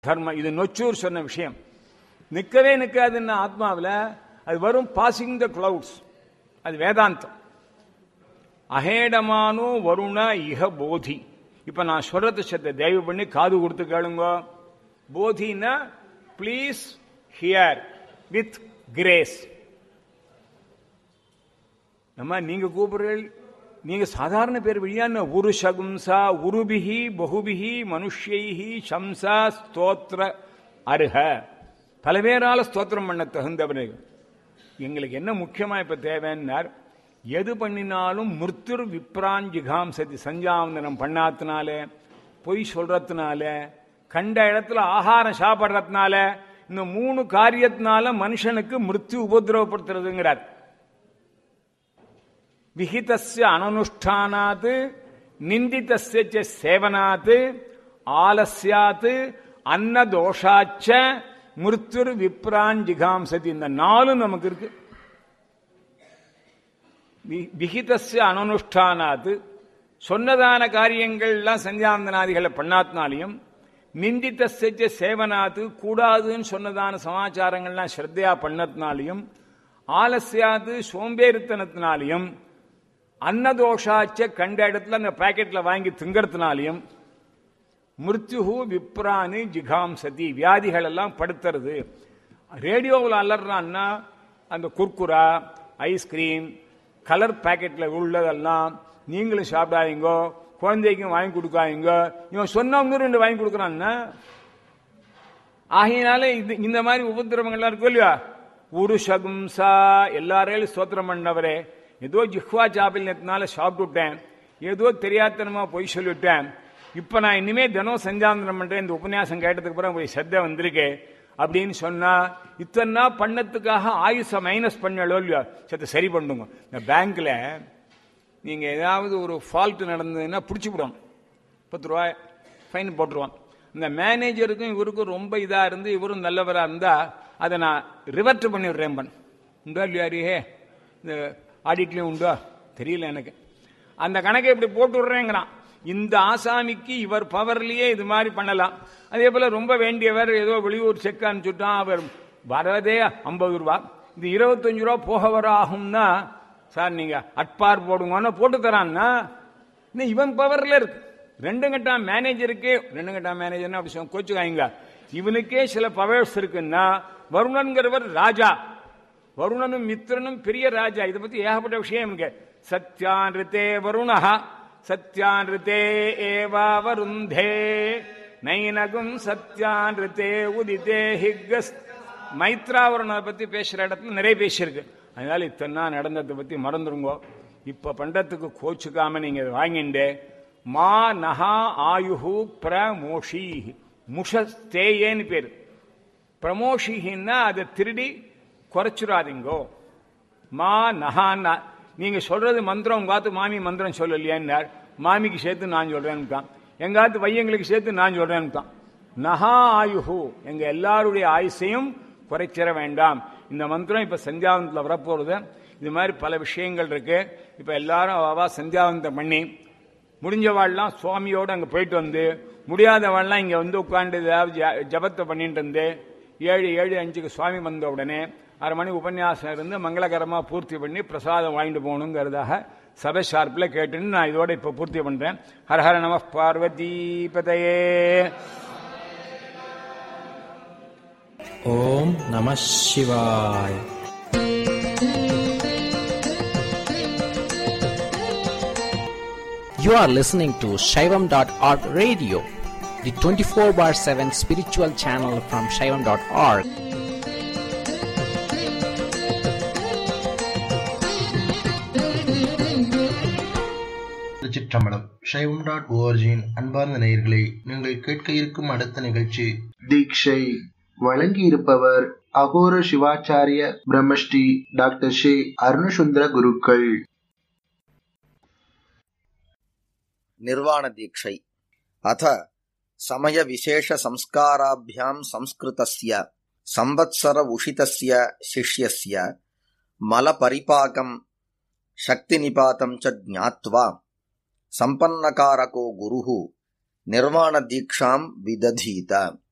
தர்மம் இது நொச்சூர் சொன்ன விஷயம் நிற்கவே நிற்காதுன்னு ஆத்மாவில் அது வரும் பாசிங் த கிளவுட்ஸ் அது வேதாந்தம் அஹேடமானோ வருண இஹ போதி இப்ப நான் சொல்றது சத்த தயவு பண்ணி காது கொடுத்து கேளுங்க போதினா ப்ளீஸ் ஹியர் வித் கிரேஸ் நம்ம நீங்க கூப்பிடுறீர்கள் நீங்க சாதாரண பேர் வழியான உரு சகும்சா உருபிகி பகுபிகி மனுஷ்யைஹி சம்சா ஸ்தோத்திர அருக பல பேரால ஸ்தோத்திரம் பண்ண தகுந்தவர்கள் எங்களுக்கு என்ன முக்கியமா இப்ப தேவைன்னார் எது பண்ணினாலும் மிருத்துர் விப்ரான் ஜிகாம்சதி சஞ்சாவந்தனம் பண்ணாத்தினால பொய் சொல்றதுனால கண்ட இடத்துல ஆகாரம் சாப்பிட்றதுனால இந்த மூணு காரியத்தினால மனுஷனுக்கு மிருத்யு உபதிரவப்படுத்துறதுங்கிறார் விஹிதஸ்ய அனனுஷ்டானாத் நிந்திதஸ்ய ச சேவனாத் ஆலஸ்யாத் அன்னதோஷாச்ச மிருத்யுர் விப்ரான் ஜிகாம்சதி இந்த நாலும் நமக்கு இருக்கு வி- விஹிதஸ்ய அனனுஷ்டானாத் சொன்னதான காரியங்கள்லாம் சந்தியாந்தனாதிகளை பண்ணாத்தினாலையும் நிந்தித்தஸ்ய சேவனாத்து கூடாதுன்னு சொன்னதான சமாச்சாரங்கள்லாம் ஸ்ரத்தையா பண்ணத்தினாலையும் ஆலசியாது சோம்பேறித்தனத்தினாலையும் அன்னதோஷாச்ச கண்ட இடத்துல அந்த பாக்கெட்ல வாங்கி திங்கறதுனாலையும் மிருத்யுஹு விப்ரானு ஜிகாம்சதி வியாதிகள் எல்லாம் படுத்துறது ரேடியோவில் அலறான்னா அந்த குர்குரா ஐஸ்கிரீம் கலர் பாக்கெட்ல உள்ளதெல்லாம் நீங்களும் சாப்பிடாதீங்கோ குழந்தைக்கும் வாங்கி கொடுக்காதீங்க இவன் சொன்னவங்க ரெண்டு வாங்கி கொடுக்குறான்னா ஆகையினால இது இந்த மாதிரி உபதிரவங்கள்லாம் இருக்கும் இல்லையா உரு சகும்சா எல்லாரையும் ஸ்தோத்திரம் பண்ணவரே ஏதோ ஜிஹ்வா சாப்பில்யத்தினால சாப்பிட்டுட்டேன் ஏதோ தெரியாதனமா பொய் சொல்லிவிட்டேன் இப்ப நான் இனிமே தினம் சஞ்சாந்தனம் பண்றேன் இந்த உபன்யாசம் கேட்டதுக்கு அப்புறம் போய் சத்த வந்திருக்கு அப்படின்னு சொன்னா இத்தனை நாள் பண்ணத்துக்காக ஆயுச மைனஸ் பண்ணலோ இல்லையோ சத்த சரி பண்ணுங்க இந்த பேங்க்ல நீங்க ஏதாவது ஒரு ஃபால்ட் நடந்ததுன்னா பிடிச்சி விடும் பத்து ரூபாய் ஃபைன் போட்டுருவான் இந்த மேனேஜருக்கும் இவருக்கும் ரொம்ப இதா இருந்து இவரும் நல்லவரா இருந்தா அதை நான் ரிவர்ட் பண்ணி விடுறேன் பண் உண்டா இல்லையா ஹே இந்த ஆடிட்லயும் உண்டா தெரியல எனக்கு அந்த கணக்கை இப்படி போட்டு விடுறேங்கிறான் இந்த ஆசாமிக்கு இவர் பவர்லயே இது மாதிரி பண்ணலாம் அதே போல ரொம்ப வேண்டியவர் ஏதோ வெளியூர் செக் அனுப்பிச்சுட்டான் அவர் வரதே ஐம்பது ரூபா இது இருபத்தஞ்சு ரூபா போக வர ஆகும்னா சார் நீங்க அட்பார் போடுங்கன்னு போட்டு தரான்னா இன்னும் இவன் பவர்ல இருக்கு ரெண்டு கட்டா மேனேஜருக்கு ரெண்டு கட்டா மேனேஜர்னா அப்படி சொல்ல கோச்சுக்காய்ங்க இவனுக்கே சில பவர்ஸ் இருக்குன்னா வருணன்கிறவர் ராஜா வருணனும் மித்திரனும் பெரிய ராஜா இதை பத்தி ஏகப்பட்ட விஷயம் இருக்கு சத்யான்ருத்தே வருணஹா சத்யான்ருத்தே ஏவா வருந்தே நைனகும் சத்யான்ருத்தே உதிதே ஹிக்கஸ் மைத்ராவரணத்தை பத்தி பேசுற இடத்துல நிறைய பேசியிருக்கு அதனால இத்தனை நாள் நடந்ததை பத்தி மறந்துருங்கோ இப்ப பண்றதுக்கு கோச்சுக்காம நீங்க இதை வாங்கிண்டு மா நகா ஆயுஹு பிரமோஷி முஷஸ்தேயேன்னு பேரு பிரமோஷின்னா அதை திருடி குறைச்சிடாதீங்கோ மா நகான்னா நீங்க சொல்றது மந்திரம் உங்காத்து மாமி மந்திரம் சொல்லலையான்னார் மாமிக்கு சேர்த்து நான் சொல்றேன்னுட்டான் எங்காத்து பையங்களுக்கு சேர்த்து நான் சொல்றேன்னுட்டான் நகா ஆயுஹு எங்க எல்லாருடைய ஆயுசையும் குறைச்சிட வேண்டாம் இந்த மந்திரம் இப்ப சந்தியாவந்தத்தில் வரப்போறது இது மாதிரி பல விஷயங்கள் இருக்கு இப்ப எல்லாரும் அவா சந்தியாவந்தம் பண்ணி முடிஞ்சவாள்லாம் சுவாமியோடு அங்கே போயிட்டு வந்து முடியாதவாள்லாம் இங்கே வந்து உட்காந்து ஏதாவது ஜ- ஜபத்தை பண்ணிட்டு இருந்து ஏழு ஏழு அஞ்சுக்கு சுவாமி வந்த உடனே அரை மணி உபன்யாசம் இருந்து மங்களகரமாக பூர்த்தி பண்ணி பிரசாதம் வாங்கிட்டு போகணுங்கிறதாக சபை ஷார்ப்பில் கேட்டுன்னு நான் இதோட இப்போ பூர்த்தி பண்ணுறேன் ஹரஹர நம பார்வதி பதையே ஓம் நம சிவாய் You are listening to Shaivam.org radio, the 24 bar 7 spiritual channel from Shaivam.org. திருச்சிற்றம்பலம் சைவம் டாட் ஓஆர்ஜியின் அன்பார்ந்த நேயர்களே நீங்கள் கேட்க இருக்கும் அடுத்த நிகழ்ச்சி தீட்சை வழங்கியிருப்பவர் அகோர சிவாச்சாரிய பிரம்மஸ்ரீ டாக்டர் ஷே அருணசுந்தர குருக்கள் निर्वाणदीक्षै अथ समयविशेषसंस्काराभ्याम् संस्कृतस्य संवत्सर उषितस्य शिष्यस्य मलपरिपाकम् शक्तिनिपातम् च ज्ञात्वा सम्पन्नकारको गुरुः निर्वाणदीक्षाम् विदधीत